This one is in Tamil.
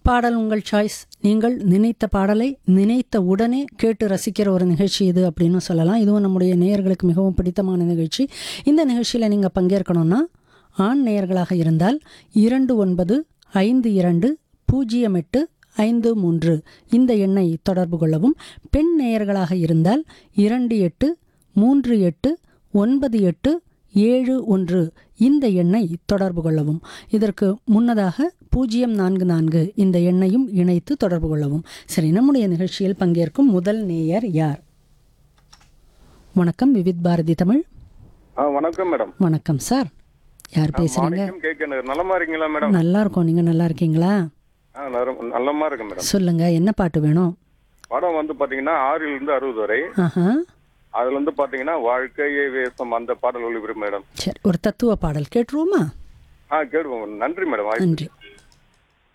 பாடல் உங்கள் சாய்ஸ் நீங்கள் நினைத்த பாடலை நினைத்த உடனே கேட்டு ரசிக்கிற ஒரு நிகழ்ச்சி இது அப்படின்னு சொல்லலாம் இதுவும் நம்முடைய நேயர்களுக்கு மிகவும் பிடித்தமான நிகழ்ச்சி இந்த நிகழ்ச்சியில் நீங்கள் பங்கேற்கணும்னா ஆண் நேயர்களாக இருந்தால் இரண்டு ஒன்பது ஐந்து இரண்டு பூஜ்ஜியம் எட்டு ஐந்து மூன்று இந்த எண்ணை தொடர்பு கொள்ளவும் பெண் நேயர்களாக இருந்தால் இரண்டு எட்டு மூன்று எட்டு ஒன்பது எட்டு ஏழு ஒன்று இந்த எண்ணை தொடர்பு கொள்ளவும் இதற்கு முன்னதாக பூஜ்ஜியம் நான்கு நான்கு இந்த எண்ணையும் இணைத்து தொடர்பு கொள்ளவும் சரி நம்முடைய நிகழ்ச்சியில் பங்கேற்கும் முதல் நேயர் யார் வணக்கம் விவித் பாரதி தமிழ் ஆ வணக்கம் மேடம் வணக்கம் சார் யார் பேசுறீங்க மாணிக்கம் கேட்க நலமா இருக்கீங்களா மேடம் நல்லா இருக்கோம் நீங்க நல்லா இருக்கீங்களா ஆ நலம்- நல்லமா இருக்கேன் மேடம் சொல்லுங்க என்ன பாட்டு வேணும் படம் வந்து பாத்தீங்கன்னா ஆறில் இருந்து அறுபது வரை ஆஹா அதுல வந்து பாத்தீங்கன்னா வாழ்க்கையே வேசம் அந்த பாடல் ஒளிபெறும் மேடம் சரி ஒரு தத்துவ பாடல் கேட்டுருவோமா ஆ கேடுவோம் நன்றி மேடம் வாய்ப்பு நன்றி